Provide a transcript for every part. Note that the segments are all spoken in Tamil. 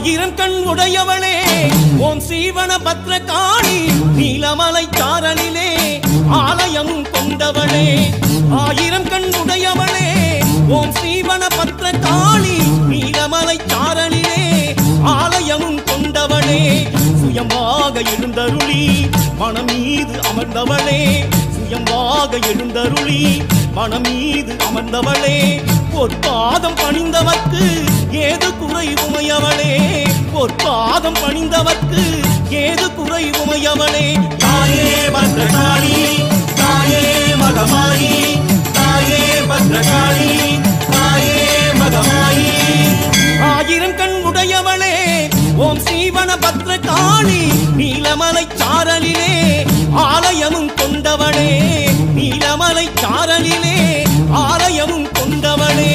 ஆயிரம் கண் உடையவளே ஓம் சீவன பத்ரகாளி நீலமலை சாரலிலே ஆலயம் கொண்டவளே ஆயிரம் கண் உடையவளே ஓம் சீவன பத்ரகாளி நீலமலை சாரலிலே ஆலயம் கொண்டவளே சுயமாக எழுந்தருளி மனம் மீது அமர்ந்தவளே சுயமாக எழுந்தருளி மனம் மீது அமர்ந்தவளே பொற்பாதம் பணிந்தவர்க்கு ஏது குறை உமையவளே பொற்பாதம் பணிந்தவர்க்கு ஏது குறை உமையவளே தாயே பத்ரகாளி தாயே மகமாயி தாயே பத்ரகாளி தாயே மகமாயி ஆயிரம் கண் உடையவளே ஓம் சீவன பத்ரகாளி நீலமலை சாரலிலே ஆலயமும் கொண்டவளே நீலமலை சாரலிலே ஆலயமும் கொண்டவளே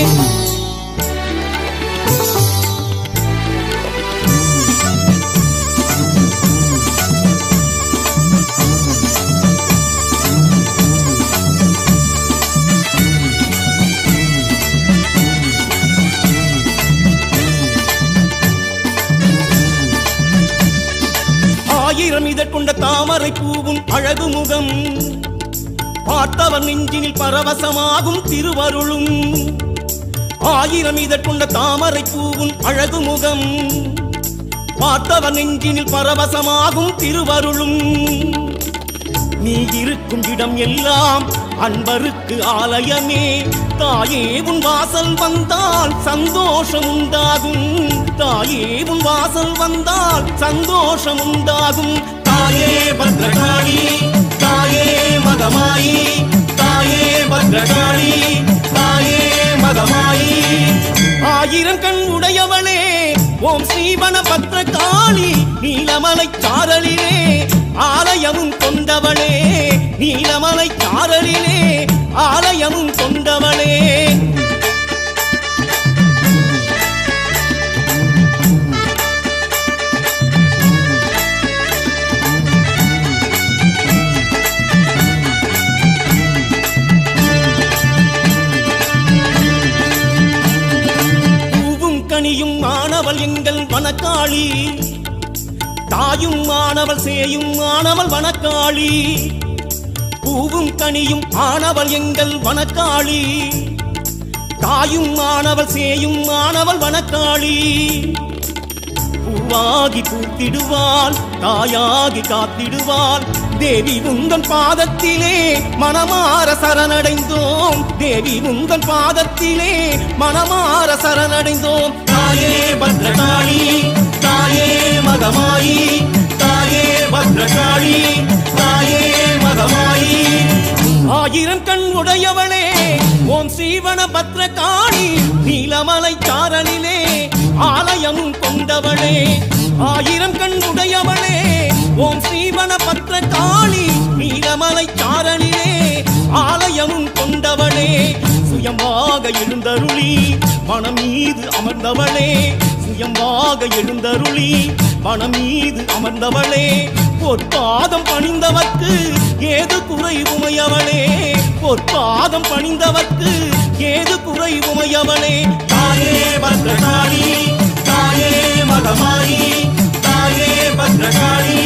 ஆயிரம் இதற்கொண்ட தாமரை பூவும் அழகு முகம் பார்த்தவர் நெஞ்சினில் பரவசமாகும் திருவருளும் ஆயிரம் இதற்கொண்ட தாமரை பூவும் அழகு முகம் பார்த்தவர் நெஞ்சினில் பரவசமாகும் திருவருளும் நீ இருக்கும் இடம் எல்லாம் அன்பருக்கு ஆலயமே தாயே உன் வாசல் வந்தால் சந்தோஷம் உண்டாகும் தாயே உன் வாசல் வந்தால் சந்தோஷம் உண்டாகும் தாயே பத்ரகாளி தாயே மகமாயி தாயே பத்ரகாளி தாயே மகமாயி ஆயிரம் கண் உடையவளே ஓம் ஸ்ரீவன பத்ரகாளி நீலமலை சாரலிலே ஆலயமும் கொண்டவளே நீலமலை சாரலிலே ஆலயமும் கொண்டவளே பூவும் கனியும் மாணவள் எங்கள் வனக்காளி தாயும் மாணவள் சேயும் மாணவள் வனக்காளி பூவும் கனியும் ஆனவள் எங்கள் வனக்காளி தாயும் மாணவள் சேயும் மாணவள் வனக்காளி பூவாகி பூத்திடுவாள் தாயாகி காத்திடுவாள் தேவி உந்தன் பாதத்திலே மனமார சரணடைந்தோம் தேவி உந்தன் பாதத்திலே மனமார சரணடைந்தோம் தாயே பத்ரகாளி தாயே மகமாயி தாயே பத்ரகாளி தாயே மகமாயி ஆயிரம் கண் உடையவளே ஓம் சீவன பத்ரகாளி நீலமலை சாரலிலே ஆலயம் கொண்டவளே ஆயிரம் கண் உடையவளே ஓம் சீவன பத்ரகாளி நீலமலை சாரலிலே ஆலயம் கொண்டவளே சுயமாக எழுந்தருளி மனம் மீது அமர்ந்தவளே சுயமாக எழுந்தருளி மனம் மீது அமர்ந்தவளே பொற்பாதம் பணிந்தவர்க்கு ஏது குறை உமையவளே பொற்பாதம் பணிந்தவர்க்கு ஏது குறை உமையவளே தாயே பத்ரகாளி தாயே மகமாயி தாயே பத்ரகாளி